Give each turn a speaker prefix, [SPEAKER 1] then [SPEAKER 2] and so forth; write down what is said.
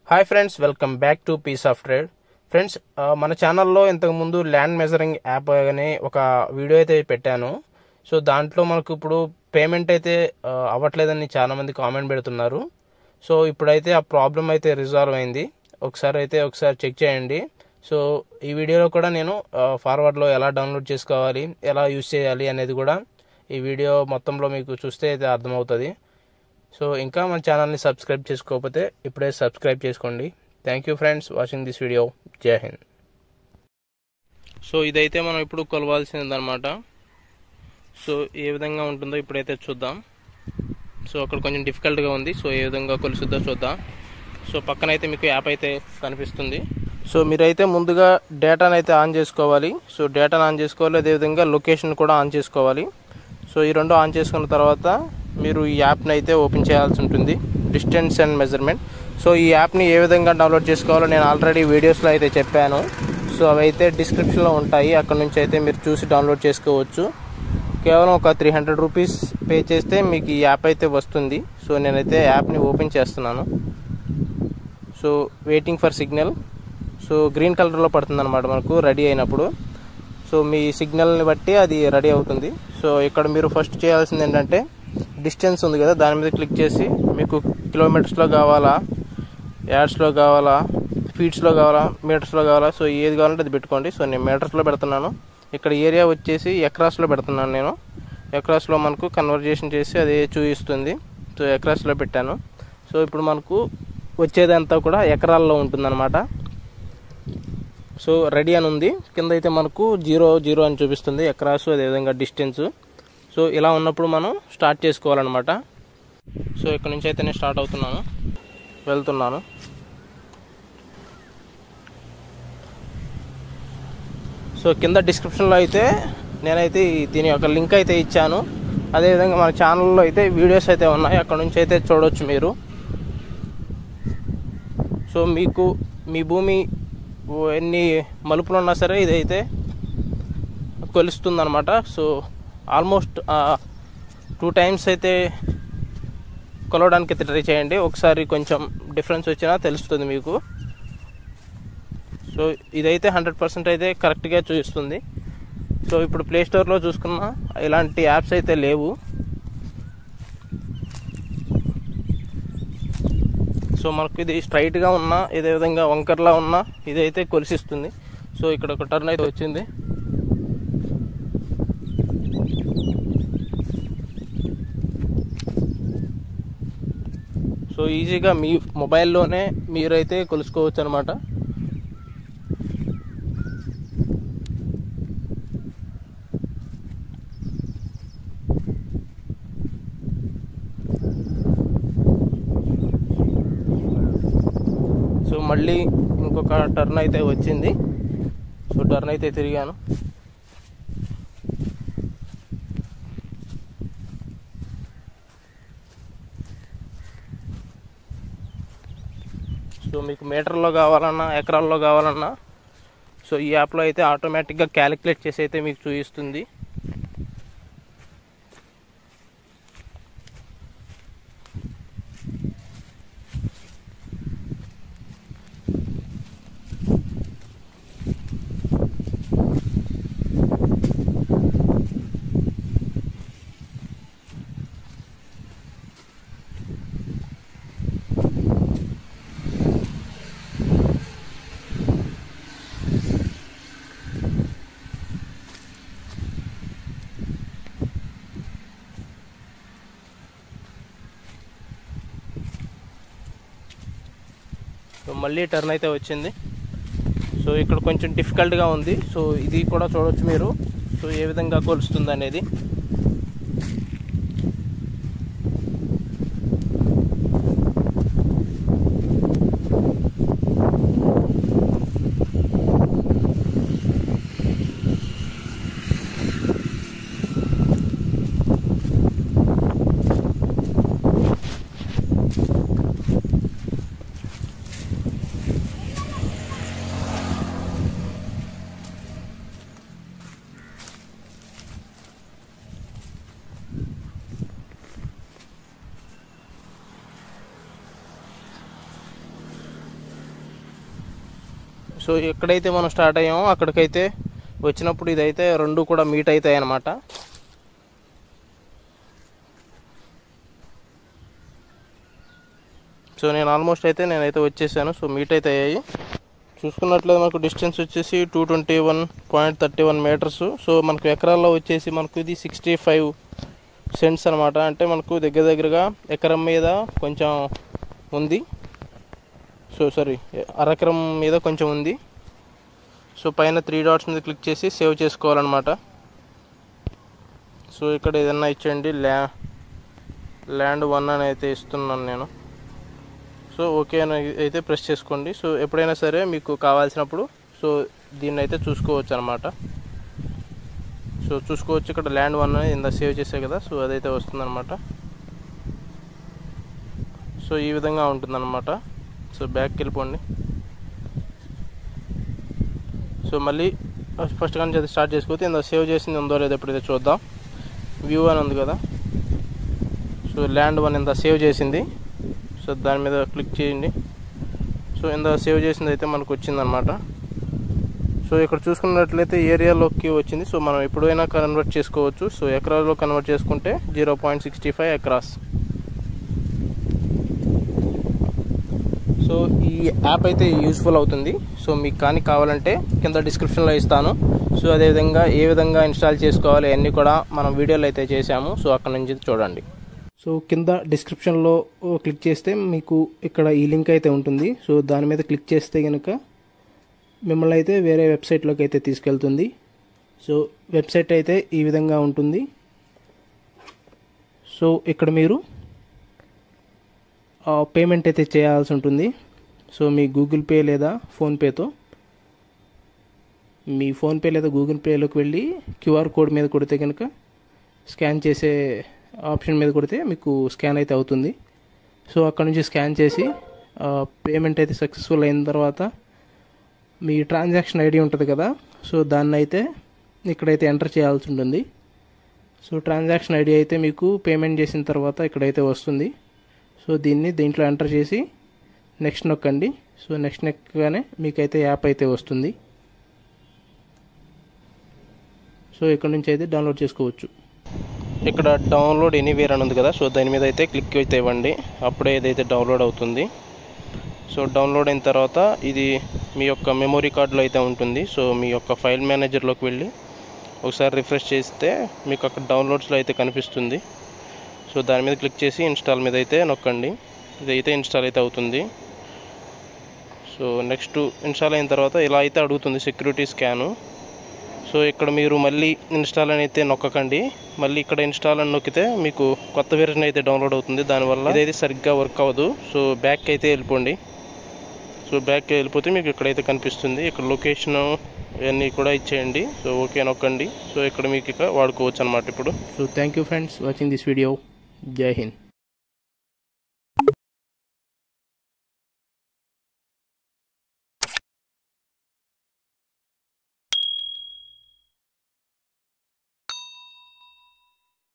[SPEAKER 1] hi friends welcome back to P software friends ఆ, మన ఛానల్లో ఇంతకుముందు ల్యాండ్ మెజరింగ్ యాప్ అనే ఒక వీడియో అయితే పెట్టాను సో దాంట్లో మనకు ఇప్పుడు పేమెంట్ అయితే ఆ, అవ్వట్లేదని చాలా మంది కామెంట్ పెడుతున్నారు సో ఇప్పుడైతే ఆ ప్రాబ్లం అయితే రిజాల్వ్ అయింది ఒకసారి అయితే ఒకసారి చెక్ చేయండి సో ఈ వీడియోలో కూడా నేను ఫార్వర్డ్లో ఎలా డౌన్లోడ్ చేసుకోవాలి ఎలా యూజ్ చేయాలి అనేది కూడా ఈ వీడియో మొత్తంలో మీకు చూస్తే అయితే అర్థమవుతుంది సో ఇంకా మన ఛానల్ని సబ్స్క్రైబ్ చేసుకోకపోతే ఇప్పుడే సబ్స్క్రైబ్ చేసుకోండి thank you friends watching this video Jai Hind so ఇదైతే మనం ఇప్పుడు కొలవాల్సిందనమాట సో ఏ విధంగా ఉంటుందో ఇప్పుడైతే చూద్దాం సో అక్కడ కొంచెం డిఫికల్ట్గా ఉంది సో ఏ విధంగా కొలుస్తుందో చూద్దాం సో పక్కన అయితే మీకు యాప్ అయితే కనిపిస్తుంది సో మీరైతే ముందుగా డేటాను అయితే ఆన్ చేసుకోవాలి సో డేటాను ఆన్ చేసుకోవాలి అదేవిధంగా లొకేషన్ కూడా ఆన్ చేసుకోవాలి సో ఈ రెండు ఆన్ చేసుకున్న తర్వాత మీరు ఈ యాప్ని అయితే ఓపెన్ చేయాల్సి ఉంటుంది డిస్టెన్స్ అండ్ మెజర్మెంట్ సో ఈ యాప్ని ఏ విధంగా డౌన్లోడ్ చేసుకోవాలో నేను ఆల్రెడీ వీడియోస్లో అయితే చెప్పాను సో అవి అయితే డిస్క్రిప్షన్లో ఉంటాయి అక్కడ నుంచి అయితే మీరు చూసి డౌన్లోడ్ చేసుకోవచ్చు కేవలం ఒక త్రీ హండ్రెడ్ రూపీస్ పే చేస్తే మీకు ఈ యాప్ అయితే వస్తుంది సో నేనైతే యాప్ని ఓపెన్ చేస్తున్నాను so waiting for signal so green కలర్లో పడుతుంది అనమాట మనకు రెడీ అయినప్పుడు సో మీ సిగ్నల్ని బట్టి అది రెడీ అవుతుంది సో ఇక్కడ మీరు ఫస్ట్ చేయాల్సింది ఏంటంటే డిస్టెన్స్ ఉంది కదా దాని మీద క్లిక్ చేసి మీకు కిలోమీటర్స్లో కావాలా యాడ్స్లో కావాలా ఫీట్స్లో కావాలా మీటర్స్లో కావాలా సో ఏది కావాలంటే అది పెట్టుకోండి సో నేను మీటర్స్లో పెడుతున్నాను ఇక్కడ ఏరియా వచ్చేసి ఎక్రాస్లో పెడుతున్నాను నేను ఎక్రాస్లో మనకు కన్వర్జేషన్ చేసి అదే చూపిస్తుంది సో ఎక్రాస్లో పెట్టాను సో ఇప్పుడు మనకు వచ్చేదంతా కూడా ఎకరాల్లో ఉంటుందన్నమాట సో రెడీ అని ఉంది కింద అయితే మనకు జీరో జీరో అని చూపిస్తుంది ఎక్రాస్ అదేవిధంగా డిస్టెన్స్ సో ఇలా ఉన్నప్పుడు మనం స్టార్ట్ చేసుకోవాలన్నమాట సో ఇక్కడ నుంచి అయితే నేను స్టార్ట్ అవుతున్నాను వెళ్తున్నాను సో కింద డిస్క్రిప్షన్లో అయితే నేనైతే ఈ- దీని యొక్క లింక్ అయితే ఇచ్చాను అదేవిధంగా మన ఛానల్లో అయితే వీడియోస్ అయితే ఉన్నాయి అక్కడ నుంచి అయితే చూడవచ్చు మీరు సో మీకు మీ భూమి ఓ ఎన్ని మలుపులు ఉన్నా సరే ఇదైతే కొలుస్తుంది అనమాట సో ఆల్మోస్ట్ టూ టైమ్స్ అయితే కొలవడానికి అయితే ట్రై చేయండి ఒకసారి కొంచెం డిఫరెన్స్ వచ్చినా తెలుస్తుంది మీకు సో ఇదైతే హండ్రెడ్ పర్సెంట్ అయితే కరెక్ట్గా చూపిస్తుంది సో ఇప్పుడు ప్లే స్టోర్లో చూసుకున్న ఇలాంటి యాప్స్ అయితే లేవు సో మనకు ఇది స్ట్రైట్గా ఉన్నా ఇదే విధంగా వంకర్లా ఉన్నా ఇదైతే కొలిసిస్తుంది సో ఇక్కడ ఒక టర్న్ అయితే వచ్చింది సో ఈజీగా మీ మొబైల్లోనే మీరైతే కొలుసుకోవచ్చు అనమాట సో మళ్ళీ ఇంకొక టర్న్ అయితే వచ్చింది సో టర్న్ అయితే తిరిగాను సో మీకు మీటర్లో కావాలన్నా ఎకరాల్లో కావాలన్నా సో ఈ యాప్లో అయితే ఆటోమేటిక్గా క్యాలిక్యులేట్ చేసి అయితే మీకు చూపిస్తుంది సో మళ్ళీ టర్న్ అయితే వచ్చింది సో ఇక్కడ కొంచెం డిఫికల్ట్గా ఉంది సో ఇది కూడా చూడవచ్చు మీరు సో ఏ విధంగా కొలుస్తుంది అనేది సో ఎక్కడైతే మనం స్టార్ట్ అయ్యామో అక్కడికైతే వచ్చినప్పుడు ఇదైతే రెండు కూడా మీట్ అవుతాయి అన్నమాట సో నేను ఆల్మోస్ట్ అయితే నేనైతే వచ్చేసాను సో మీట్ అయితే అయ్యాయి చూసుకున్నట్లయితే మనకు డిస్టెన్స్ వచ్చేసి two twenty one point thirty one metres so మనకు ఎకరాల్లో వచ్చేసి మనకు ఇది సిక్స్టీ ఫైవ్ సెంట్స్ అనమాట అంటే మనకు దగ్గర దగ్గరగా ఎకరం మీద కొంచెం ఉంది సో సారీ అరెకరం మీద కొంచెం ఉంది సో పైన త్రీ డాట్స్ మీద క్లిక్ చేసి సేవ్ చేసుకోవాలన్నమాట సో ఇక్కడ ఏదన్నా ఇచ్చేయండి ల్యా ల్యాండ్ వన్ అని అయితే ఇస్తున్నాను నేను సో ఓకే అని అయితే ప్రెస్ చేసుకోండి సో ఎప్పుడైనా సరే మీకు కావాల్సినప్పుడు సో దీన్ని అయితే చూసుకోవచ్చు అనమాట సో చూసుకోవచ్చు ఇక్కడ ల్యాండ్ వన్ అనేది ఇంత సేవ్ చేసే కదా సో అదైతే వస్తుందన్నమాట సో ఈ విధంగా ఉంటుందన్నమాట సో బ్యాక్కి వెళ్ళిపోండి సో మళ్ళీ ఫస్ట్ కానీ అది స్టార్ట్ చేసుకోవచ్చు ఇంత సేవ్ చేసింది ఉందో లేదో ఎప్పుడైతే చూద్దాం వ్యూ అని ఉంది కదా సో ల్యాండ్ వన్ ఇంత సేవ్ చేసింది సో దాని మీద క్లిక్ చేయండి సో ఇంత సేవ్ చేసింది అయితే మనకు వచ్చిందనమాట సో ఇక్కడ చూసుకున్నట్లయితే ఏరియాలోకి వచ్చింది సో మనం ఎప్పుడైనా కన్వర్ట్ చేసుకోవచ్చు సో ఎకరాల్లో కన్వర్ట్ చేసుకుంటే zero point sixty five acres so ఈ యాప్ అయితే యూస్ఫుల్ అవుతుంది సో మీకు కానీ కావాలంటే కింద డిస్క్రిప్షన్లో ఇస్తాను సో అదేవిధంగా ఏ విధంగా ఇన్స్టాల్ చేసుకోవాలి అన్నీ కూడా మనం వీడియోలో అయితే చేసాము సో అక్కడ నుంచి చూడండి సో కింద డిస్క్రిప్షన్లో క్లిక్ చేస్తే మీకు ఇక్కడ ఈ లింక్ అయితే ఉంటుంది సో దాని మీద క్లిక్ చేస్తే కనుక మిమ్మల్ని అయితే వేరే వెబ్సైట్లోకి అయితే తీసుకెళ్తుంది సో వెబ్సైట్ అయితే ఈ విధంగా ఉంటుంది సో ఇక్కడ మీరు పేమెంట్ అయితే చేయాల్సి ఉంటుంది సో మీ గూగుల్ పే లేదా ఫోన్పేతో మీ ఫోన్పే లేదా గూగుల్ పేలోకి వెళ్ళి క్యూఆర్ కోడ్ మీద కొడితే కనుక స్కాన్ చేసే ఆప్షన్ మీద కొడితే మీకు స్కాన్ అయితే అవుతుంది సో అక్కడ నుంచి స్కాన్ చేసి పేమెంట్ అయితే సక్సెస్ఫుల్ అయిన తర్వాత మీ ట్రాన్సాక్షన్ ఐడి ఉంటుంది కదా సో దాన్ని అయితే ఇక్కడైతే ఎంటర్ చేయాల్సి ఉంటుంది సో ట్రాన్సాక్షన్ ఐడి అయితే మీకు పేమెంట్ చేసిన తర్వాత ఇక్కడైతే వస్తుంది సో దీన్ని దీంట్లో ఎంటర్ చేసి నెక్స్ట్ నొక్కండి సో నెక్స్ట్ నొక్కగానే మీకైతే యాప్ అయితే వస్తుంది సో ఇక్కడ నుంచి అయితే డౌన్లోడ్ చేసుకోవచ్చు ఇక్కడ డౌన్లోడ్ ఎనీవేర్ అని ఉంది కదా సో దాని మీద అయితే క్లిక్ అయితే ఇవ్వండి అప్పుడే ఏదైతే డౌన్లోడ్ అవుతుంది సో డౌన్లోడ్ అయిన తర్వాత ఇది మీ యొక్క మెమొరీ కార్డులో అయితే ఉంటుంది సో మీ యొక్క ఫైల్ మేనేజర్లోకి వెళ్ళి ఒకసారి రిఫ్రెష్ చేస్తే మీకు అక్కడ డౌన్లోడ్స్లో అయితే కనిపిస్తుంది సో దాని మీద క్లిక్ చేసి ఇన్స్టాల్ మీద అయితే నొక్కండి ఇదైతే ఇన్స్టాల్ అయితే అవుతుంది సో నెక్స్ట్ ఇన్స్టాల్ అయిన తర్వాత ఇలా అయితే అడుగుతుంది సెక్యూరిటీ స్కాను సో ఇక్కడ మీరు మళ్ళీ ఇన్స్టాల్ అని అయితే నొక్కకండి మళ్ళీ ఇక్కడ ఇన్స్టాల్ అని నొక్కితే మీకు కొత్త వెర్షన్ అయితే డౌన్లోడ్ అవుతుంది దానివల్ల ఇదైతే సరిగ్గా వర్క్ అవ్వదు సో బ్యాక్ అయితే వెళ్ళిపోండి సో బ్యాక్ వెళ్ళిపోతే మీకు ఇక్కడైతే కనిపిస్తుంది ఇక్కడ లొకేషన్ ఇవన్నీ కూడా ఇచ్చేయండి సో ఓకే నొక్కండి సో ఇక్కడ మీకు ఇక వాడుకోవచ్చు అనమాట ఇప్పుడు so thank you friends watching this video Jai Hind